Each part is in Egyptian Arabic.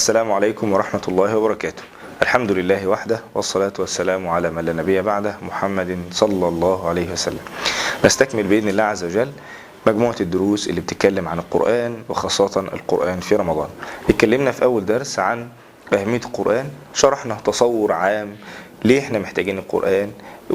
السلام عليكم ورحمة الله وبركاته الحمد لله وحده والصلاة والسلام على من لا نبي بعده محمد صلى الله عليه وسلم نستكمل بإذن الله عز وجل مجموعة الدروس اللي بتتكلم عن القرآن وخاصة القرآن في رمضان اتكلمنا في أول درس عن أهمية القرآن شرحنا تصور عام ليه احنا محتاجين القرآن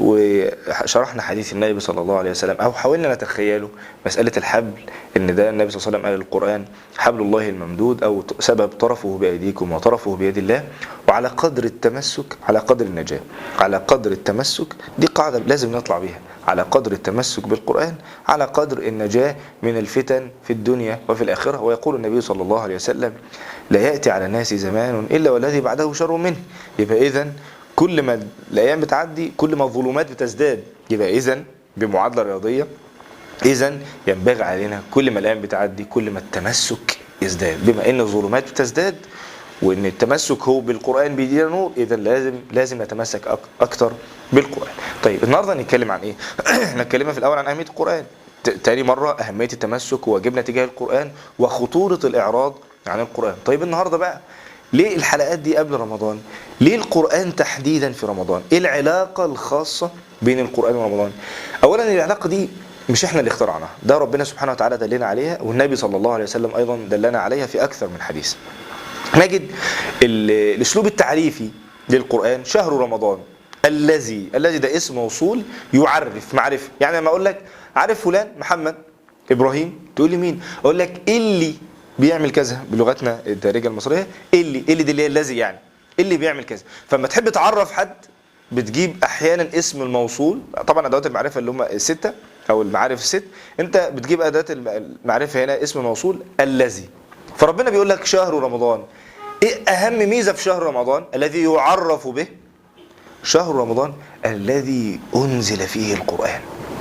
وشرحنا حديث النبي صلى الله عليه وسلم او حاولنا نتخيله مسألة الحبل ان ده النبي صلى الله عليه وسلم قال القرآن حبل الله الممدود او سبب طرفه بأيديكم وطرفه بيد الله وعلى قدر التمسك على قدر النجاة على قدر التمسك دي قاعدة لازم نطلع بيها على قدر التمسك بالقرآن على قدر النجاة من الفتن في الدنيا وفي الآخرة ويقول النبي صلى الله عليه وسلم لا يأتي على الناس زمان إلا والذي بعده شر منه يبقى إذن كل ما الايام بتعدي كل ما الظلمات بتزداد يبقى اذا بمعادله رياضيه اذا ينبغي علينا كل ما الايام بتعدي كل ما التمسك يزداد بما ان الظلمات بتزداد وان التمسك هو بالقران بيدينا نور اذا لازم لازم نتمسك أك اكتر بالقران طيب النهارده هنتكلم عن ايه احنا اتكلمنا في الاول عن اهميه القران تاني مره اهميه التمسك وواجبنا تجاه القران وخطوره الاعراض عن القران طيب النهارده بقى ليه الحلقات دي قبل رمضان ليه القرآن تحديدا في رمضان ايه العلاقة الخاصة بين القرآن ورمضان اولا العلاقة دي مش احنا اللي اخترعناها ده ربنا سبحانه وتعالى دلنا عليها والنبي صلى الله عليه وسلم ايضا دلنا عليها في اكثر من حديث نجد الاسلوب التعريفي للقرآن شهر رمضان الذي الذي ده اسم موصول يعرف معرفة يعني لما اقول لك عارف فلان محمد ابراهيم تقول لي مين اقول لك اللي بيعمل كذا بلغتنا الدارجه المصريه اللي اللي دي اللي هي الذي يعني اللي بيعمل كذا فلما تحب تعرف حد بتجيب احيانا اسم الموصول طبعا ادوات المعرفه اللي هم السته او المعارف الست انت بتجيب اداه المعرفه هنا اسم موصول الذي فربنا بيقول لك شهر رمضان ايه اهم ميزه في شهر رمضان الذي يعرف به شهر رمضان الذي انزل فيه القران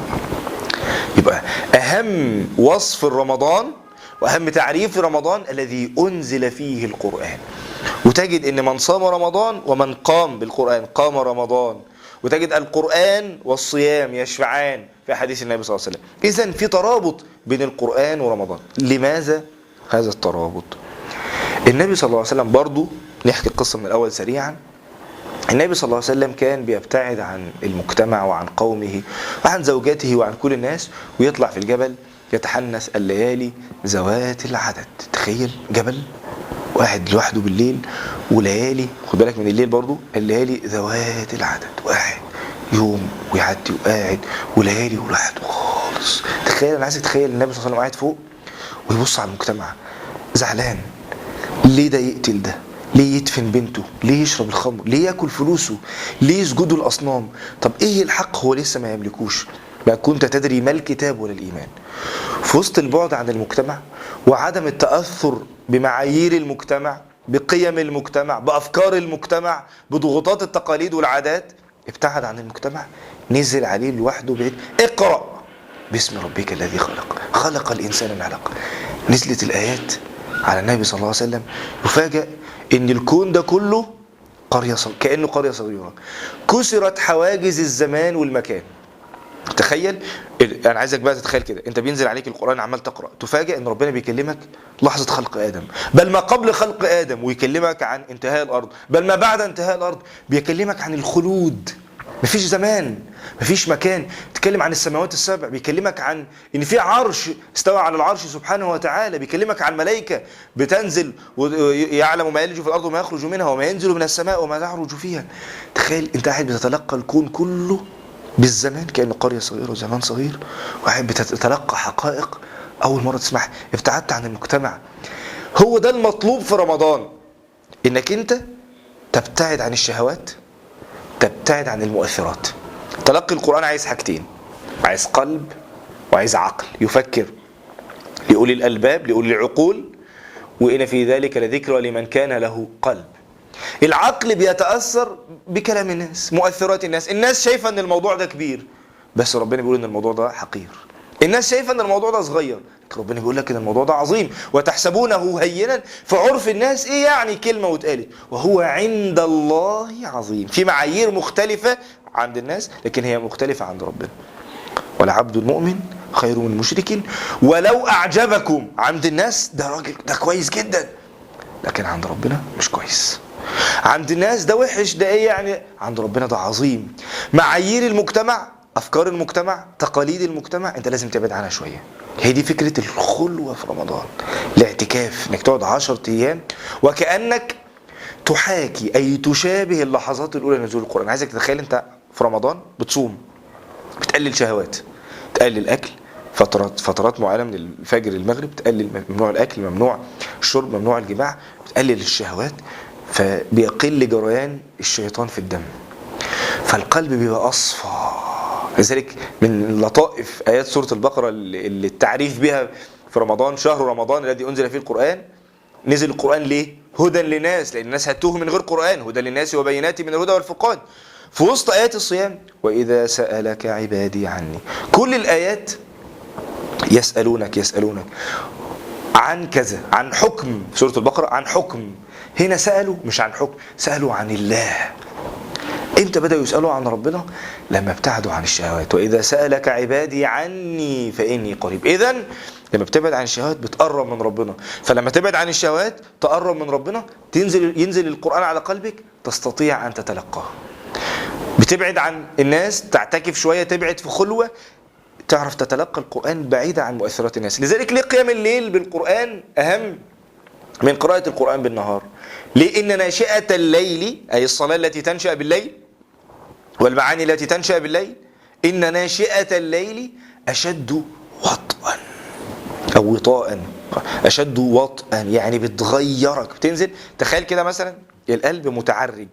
يبقى اهم وصف رمضان واهم تعريف رمضان الذي انزل فيه القران وتجد ان من صام رمضان ومن قام بالقران قام رمضان وتجد القران والصيام يشفعان في حديث النبي صلى الله عليه وسلم اذا في ترابط بين القران ورمضان لماذا هذا الترابط النبي صلى الله عليه وسلم برضو نحكي القصه من الاول سريعا النبي صلى الله عليه وسلم كان بيبتعد عن المجتمع وعن قومه وعن زوجاته وعن كل الناس ويطلع في الجبل يتحنث الليالي ذوات العدد تخيل جبل واحد لوحده بالليل وليالي خد بالك من الليل برضو الليالي ذوات العدد واحد يوم ويعدي وقاعد وليالي ولوحده خالص تخيل انا عايزك تتخيل النبي صلى الله عليه وسلم قاعد فوق ويبص على المجتمع زعلان ليه ده يقتل ده ليه يدفن بنته ليه يشرب الخمر ليه ياكل فلوسه ليه يسجدوا الاصنام طب ايه الحق هو لسه ما يملكوش ما كنت تدري ما الكتاب ولا الإيمان في وسط البعد عن المجتمع وعدم التأثر بمعايير المجتمع بقيم المجتمع بأفكار المجتمع بضغوطات التقاليد والعادات ابتعد عن المجتمع نزل عليه لوحده بعيد اقرأ باسم ربك الذي خلق خلق الإنسان من علق نزلت الآيات على النبي صلى الله عليه وسلم يفاجأ ان الكون ده كله قرية صغيرة كأنه قرية صغيرة كسرت حواجز الزمان والمكان تخيل انا عايزك بقى تتخيل كده انت بينزل عليك القران عمال تقرا تفاجئ ان ربنا بيكلمك لحظه خلق ادم بل ما قبل خلق ادم ويكلمك عن انتهاء الارض بل ما بعد انتهاء الارض بيكلمك عن الخلود مفيش زمان مفيش مكان تكلم عن السماوات السبع بيكلمك عن ان في عرش استوى على العرش سبحانه وتعالى بيكلمك عن ملائكه بتنزل ويعلم ما يلج في الارض وما يخرج منها وما ينزل من السماء وما يعرج فيها تخيل انت قاعد بتتلقى الكون كله بالزمان كأنه قرية صغيرة وزمان صغير وقاعد بتتلقى حقائق أول مرة تسمعها ابتعدت عن المجتمع هو ده المطلوب في رمضان إنك أنت تبتعد عن الشهوات تبتعد عن المؤثرات تلقي القرآن عايز حاجتين عايز قلب وعايز عقل يفكر لأولي الألباب لأولي العقول وإن في ذلك لذكرى لمن كان له قلب العقل بيتاثر بكلام الناس مؤثرات الناس الناس شايفه ان الموضوع ده كبير بس ربنا بيقول ان الموضوع ده حقير الناس شايفه ان الموضوع ده صغير لكن ربنا بيقول لك ان الموضوع ده عظيم وتحسبونه هينا في عرف الناس ايه يعني كلمه واتقالت وهو عند الله عظيم في معايير مختلفه عند الناس لكن هي مختلفه عند ربنا والعبد المؤمن خير من مشرك ولو اعجبكم عند الناس ده راجل ده كويس جدا لكن عند ربنا مش كويس عند الناس ده وحش ده ايه يعني عند ربنا ده عظيم معايير المجتمع افكار المجتمع تقاليد المجتمع انت لازم تبعد عنها شويه هي دي فكره الخلوه في رمضان الاعتكاف انك تقعد 10 ايام وكانك تحاكي اي تشابه اللحظات الاولى لنزول القران عايزك تتخيل انت في رمضان بتصوم بتقلل شهوات تقلل اكل فترات فترات معينه من الفجر للمغرب تقلل ممنوع الاكل ممنوع الشرب ممنوع الجماع بتقلل الشهوات فبيقل جريان الشيطان في الدم فالقلب بيبقى اصفى لذلك من لطائف ايات سوره البقره اللي اللي التعريف بها في رمضان شهر رمضان الذي انزل فيه القران نزل القران ليه هدى للناس لان الناس هتوه من غير قران هدى للناس وبينات من الهدى والفرقان في وسط ايات الصيام واذا سالك عبادي عني كل الايات يسالونك يسالونك عن كذا عن حكم في سوره البقره عن حكم هنا سالوا مش عن حكم سالوا عن الله امتى بداوا يسالوا عن ربنا لما ابتعدوا عن الشهوات واذا سالك عبادي عني فاني قريب اذا لما بتبعد عن الشهوات بتقرب من ربنا فلما تبعد عن الشهوات تقرب من ربنا تنزل ينزل القران على قلبك تستطيع ان تتلقاه بتبعد عن الناس تعتكف شويه تبعد في خلوه تعرف تتلقى القران بعيدا عن مؤثرات الناس لذلك ليه قيام الليل بالقران اهم من قراءة القرآن بالنهار لأن ناشئة الليل أي الصلاة التي تنشأ بالليل والمعاني التي تنشأ بالليل إن ناشئة الليل أشد وطئا أو وطاء أشد وطئا يعني بتغيرك بتنزل تخيل كده مثلا القلب متعرج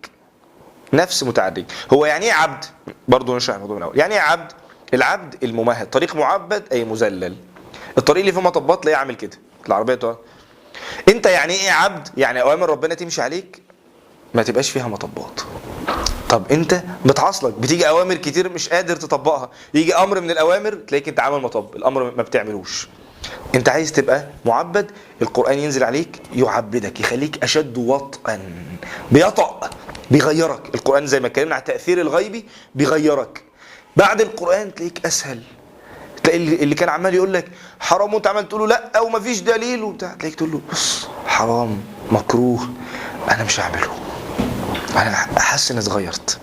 نفس متعرج هو يعني ايه عبد برضه نشرح الموضوع من الاول يعني ايه عبد العبد الممهد طريق معبد اي مذلل الطريق اللي فيه مطبات تلاقيه عامل كده العربيه تقعد انت يعني ايه عبد يعني اوامر ربنا تمشي عليك ما تبقاش فيها مطبات طب انت بتعصلك بتيجي اوامر كتير مش قادر تطبقها يجي امر من الاوامر تلاقيك انت عامل مطب الامر ما بتعملوش انت عايز تبقى معبد القران ينزل عليك يعبدك يخليك اشد وطئا بيطأ بيغيرك القران زي ما اتكلمنا على التاثير الغيبي بيغيرك بعد القران تلاقيك اسهل تلاقي اللي اللي كان عمال يقول لك حرام وانت عمال تقول له لا او مفيش دليل وبتاع تلاقيك تقول له بص حرام مكروه انا مش هعمله انا حاسس اني اتغيرت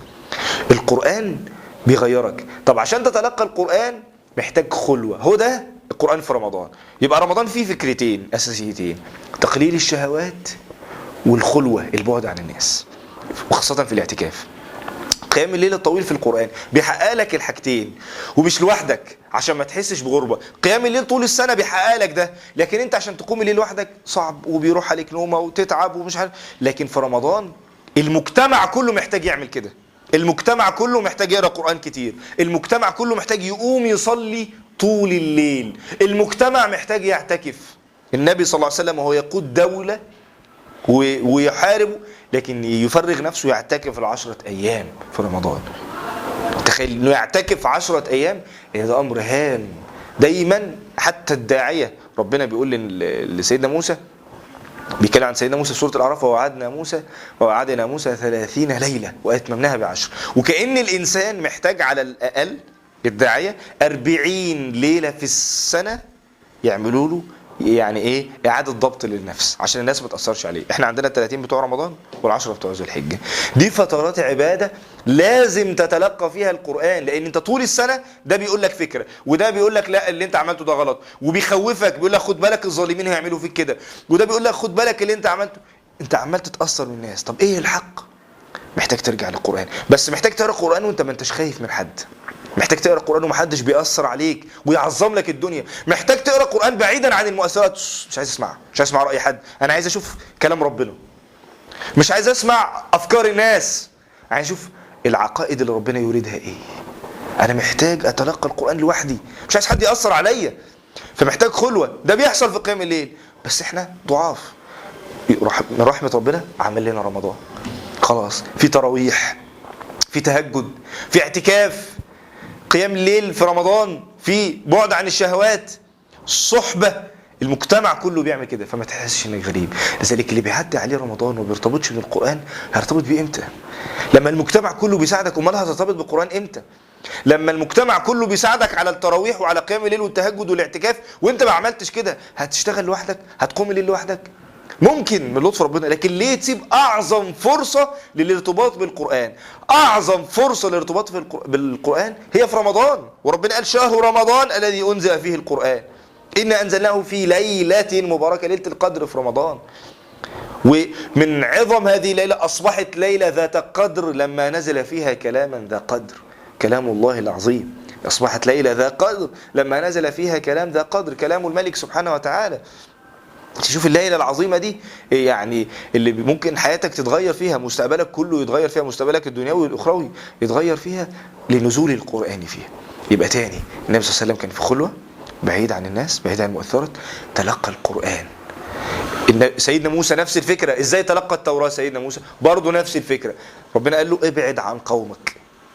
القران بيغيرك طب عشان تتلقى القران محتاج خلوه هو ده القران في رمضان يبقى رمضان فيه فكرتين اساسيتين تقليل الشهوات والخلوه البعد عن الناس وخاصه في الاعتكاف قيام الليل الطويل في القرآن بيحقق لك الحاجتين ومش لوحدك عشان ما تحسش بغربة قيام الليل طول السنة بيحقق لك ده لكن انت عشان تقوم الليل لوحدك صعب وبيروح عليك نومة وتتعب ومش عارف لكن في رمضان المجتمع كله محتاج يعمل كده المجتمع كله محتاج يقرا قرآن كتير المجتمع كله محتاج يقوم يصلي طول الليل المجتمع محتاج يعتكف النبي صلى الله عليه وسلم وهو يقود دولة و- ويحارب لكن يفرغ نفسه يعتكف العشرة أيام في رمضان تخيل انه يعتكف عشرة أيام إيه ده أمر هام دايما حتى الداعية ربنا بيقول لل- لسيدنا موسى بيتكلم عن سيدنا موسى في سورة الأعراف ووعدنا موسى ووعدنا موسى ثلاثين ليلة وأتممناها بعشر وكأن الإنسان محتاج على الأقل الداعية أربعين ليلة في السنة يعملوا له يعني ايه اعاده ضبط للنفس عشان الناس ما تاثرش عليه احنا عندنا ال 30 بتوع رمضان وال10 بتوع ذو الحجه دي فترات عباده لازم تتلقى فيها القران لان انت طول السنه ده بيقول لك فكره وده بيقول لك لا اللي انت عملته ده غلط وبيخوفك بيقول لك خد بالك الظالمين هيعملوا فيك كده وده بيقول لك خد بالك اللي انت عملته انت عمال تتاثر من الناس طب ايه الحق محتاج ترجع للقران بس محتاج تقرا القران وانت ما انتش خايف من حد محتاج تقرا القران ومحدش بيأثر عليك ويعظم لك الدنيا محتاج تقرا القران بعيدا عن المؤثرات مش عايز اسمع مش عايز اسمع راي حد انا عايز اشوف كلام ربنا مش عايز اسمع افكار الناس عايز اشوف العقائد اللي ربنا يريدها ايه انا محتاج اتلقى القران لوحدي مش عايز حد ياثر عليا فمحتاج خلوه ده بيحصل في قيام الليل بس احنا ضعاف رح- من رحمه ربنا عمل لنا رمضان خلاص في تراويح في تهجد في اعتكاف قيام الليل في رمضان في بعد عن الشهوات الصحبة المجتمع كله بيعمل كده فما تحسش انك غريب لذلك اللي بيعدي عليه رمضان وما بيرتبطش بالقرآن هيرتبط بيه امتى لما المجتمع كله بيساعدك امال هترتبط بالقرآن امتى لما المجتمع كله بيساعدك على التراويح وعلى قيام الليل والتهجد والاعتكاف وانت ما عملتش كده هتشتغل لوحدك هتقوم الليل لوحدك ممكن من لطف ربنا لكن ليه تسيب اعظم فرصه للارتباط بالقران اعظم فرصه للارتباط في القر- بالقران هي في رمضان وربنا قال شهر رمضان الذي انزل فيه القران انا انزلناه في ليله مباركه ليله القدر في رمضان ومن عظم هذه الليلة أصبحت ليلة ذات قدر لما نزل فيها كلاما ذا قدر كلام الله العظيم أصبحت ليلة ذا قدر لما نزل فيها كلام ذا قدر كلام الملك سبحانه وتعالى تشوف الليلة العظيمة دي يعني اللي ممكن حياتك تتغير فيها مستقبلك كله يتغير فيها مستقبلك الدنيوي والأخروي يتغير فيها لنزول القرآن فيها يبقى تاني النبي صلى الله عليه وسلم كان في خلوة بعيد عن الناس بعيد عن المؤثرات تلقى القرآن إن سيدنا موسى نفس الفكرة ازاي تلقى التوراة سيدنا موسى برضه نفس الفكرة ربنا قال له ابعد عن قومك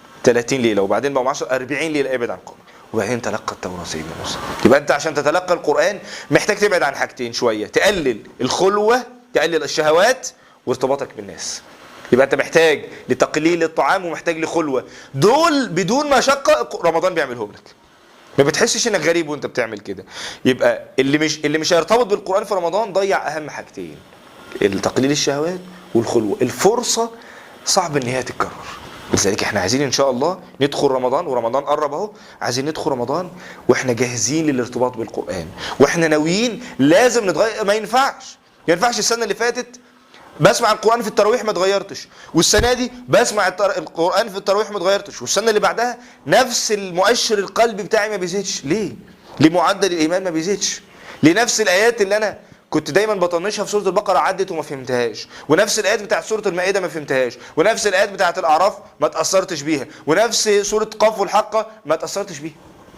30 ليلة وبعدين بقوا 10 40 ليلة ابعد عن قومك وبعدين تلقى التوراة سيدنا موسى يبقى انت عشان تتلقى القرآن محتاج تبعد عن حاجتين شوية تقلل الخلوة تقلل الشهوات وارتباطك بالناس يبقى انت محتاج لتقليل الطعام ومحتاج لخلوة دول بدون مشقة رمضان بيعملهم لك ما بتحسش انك غريب وانت بتعمل كده يبقى اللي مش اللي مش هيرتبط بالقران في رمضان ضيع اهم حاجتين تقليل الشهوات والخلوه الفرصه صعب ان هي تتكرر لذلك احنا عايزين ان شاء الله ندخل رمضان ورمضان قرب اهو عايزين ندخل رمضان واحنا جاهزين للارتباط بالقران واحنا ناويين لازم نتغير ما ينفعش ما ينفعش السنه اللي فاتت بسمع القرآن في التراويح ما اتغيرتش والسنة دي بسمع التر... القرآن في التراويح ما اتغيرتش والسنة اللي بعدها نفس المؤشر القلبي بتاعي ما بيزيدش ليه؟ ليه معدل الإيمان ما بيزيدش؟ ليه نفس الآيات اللي أنا كنت دايما بطنشها في سورة البقرة عدت وما فهمتهاش ونفس الآيات بتاعت سورة المائدة ما فهمتهاش ونفس الآيات بتاعت الأعراف ما تأثرتش بيها ونفس سورة قاف والحقة ما تأثرتش بيها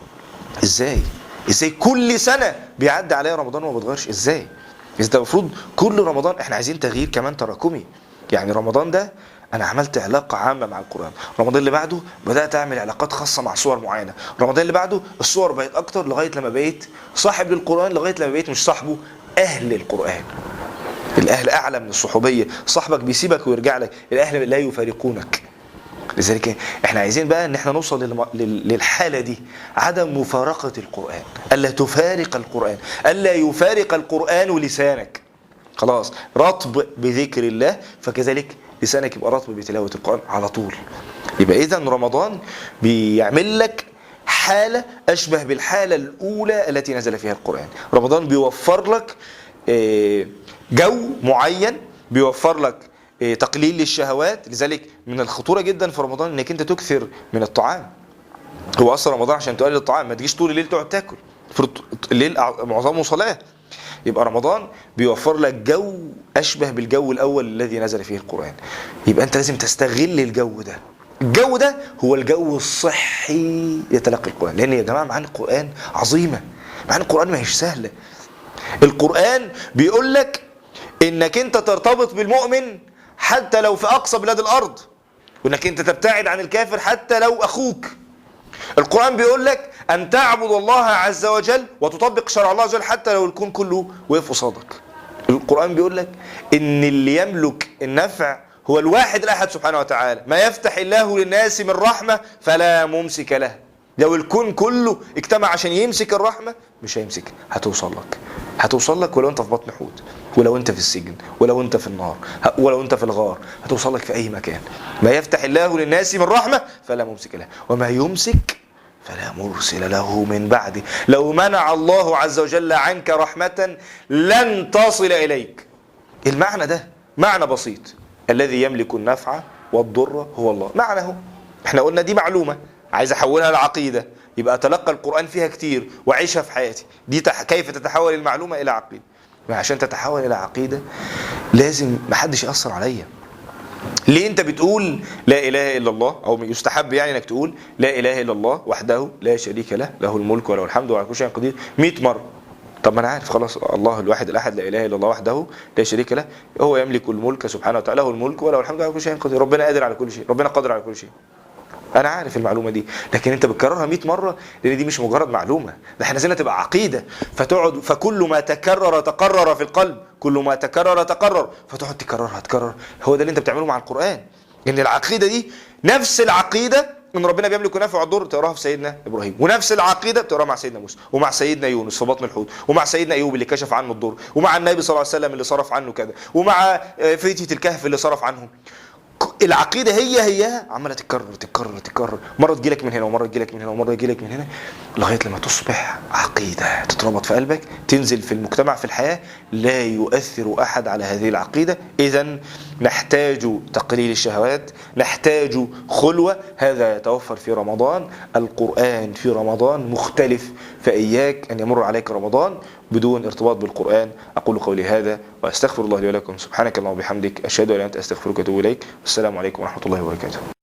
ازاي؟ ازاي كل سنة بيعدي عليا رمضان وما بتغيرش ازاي؟ إذا ده المفروض كل رمضان احنا عايزين تغيير كمان تراكمي يعني رمضان ده انا عملت علاقه عامه مع القران رمضان اللي بعده بدات اعمل علاقات خاصه مع صور معينه رمضان اللي بعده الصور بقت اكتر لغايه لما بقيت صاحب للقران لغايه لما بقيت مش صاحبه اهل القران الاهل اعلى من الصحوبيه صاحبك بيسيبك ويرجع لك الاهل لا يفارقونك لذلك احنا عايزين بقى ان احنا نوصل للم... لل- للحاله دي عدم مفارقه القران الا تفارق القران الا يفارق القران لسانك خلاص رطب بذكر الله فكذلك لسانك يبقى رطب بتلاوه القران على طول يبقى اذا رمضان بيعمل لك حاله اشبه بالحاله الاولى التي نزل فيها القران رمضان بيوفر لك آه، جو معين بيوفر لك آه، تقليل للشهوات لذلك من الخطوره جدا في رمضان انك انت تكثر من الطعام هو اصلا رمضان عشان تقلل الطعام ما تجيش طول الليل تقعد تاكل المفروض الليل أع- معظمه صلاه يبقى رمضان بيوفر لك جو اشبه بالجو الاول الذي نزل فيه القران يبقى انت لازم تستغل الجو ده الجو ده هو الجو الصحي لتلقي القران لان يا جماعه معاني القران عظيمه معاني القران ما هيش سهله القرآن بيقول لك انك انت ترتبط بالمؤمن حتى لو في اقصى بلاد الارض وانك انت تبتعد عن الكافر حتى لو اخوك القرآن بيقول لك ان تعبد الله عز وجل وتطبق شرع الله عز وجل حتى لو الكون كله وقف قصادك القرآن بيقول لك ان اللي يملك النفع هو الواحد الاحد سبحانه وتعالى ما يفتح الله للناس من رحمة فلا ممسك له لو الكون كله اجتمع عشان يمسك الرحمة مش هيمسك هتوصل لك هتوصل لك ولو انت في بطن حوت ولو انت في السجن ولو انت في النار ه- ولو انت في الغار هتوصل لك في اي مكان ما يفتح الله للناس من رحمة فلا ممسك له وما يمسك فلا مرسل له من بعده لو منع الله عز وجل عنك رحمة لن تصل إليك المعنى ده معنى بسيط الذي يملك النفع والضر هو الله معنى هو احنا قلنا دي معلومة عايز احولها لعقيدة يبقى اتلقى القرآن فيها كتير واعيشها في حياتي دي تح... كيف تتحول المعلومة الى عقيدة عشان تتحول الى عقيدة لازم محدش يأثر عليا ليه انت بتقول لا اله الا الله او يستحب يعني انك تقول لا اله الا الله وحده لا شريك له له الملك وله الحمد وعلى كل شيء قدير 100 مره طب ما انا عارف خلاص الله الواحد الاحد لا اله الا الله وحده لا شريك له هو يملك الملك سبحانه وتعالى له الملك وله الحمد وعلى كل شيء قدير ربنا قادر على كل شيء ربنا قادر على كل شيء انا عارف المعلومه دي لكن انت بتكررها 100 مره لان دي مش مجرد معلومه ده احنا عايزينها تبقى عقيده فتقعد فكل ما تكرر تقرر في القلب كل ما تكرر تقرر فتقعد تكررها تكرر هو ده اللي انت بتعمله مع القران ان العقيده دي نفس العقيده ان ربنا بيملك نفع الضر تقراها في سيدنا ابراهيم ونفس العقيده بتقراها مع سيدنا موسى ومع سيدنا يونس في بطن الحوت ومع سيدنا ايوب اللي كشف عنه الضر ومع النبي صلى الله عليه وسلم اللي صرف عنه كذا ومع آه، فتيه الكهف اللي صرف عنهم العقيده هي هي عماله تتكرر تتكرر تتكرر مره تجيلك من هنا ومره تجيلك من هنا ومره تجيلك من هنا لغايه لما تصبح عقيده تتربط في قلبك تنزل في المجتمع في الحياه لا يؤثر احد على هذه العقيده اذا نحتاج تقليل الشهوات نحتاج خلوه هذا يتوفر في رمضان القران في رمضان مختلف فاياك ان يمر عليك رمضان بدون ارتباط بالقران اقول قولي هذا واستغفر الله لي ولكم سبحانك اللهم وبحمدك اشهد ان لا اله الا انت استغفرك واتوب اليك والسلام عليكم ورحمه الله وبركاته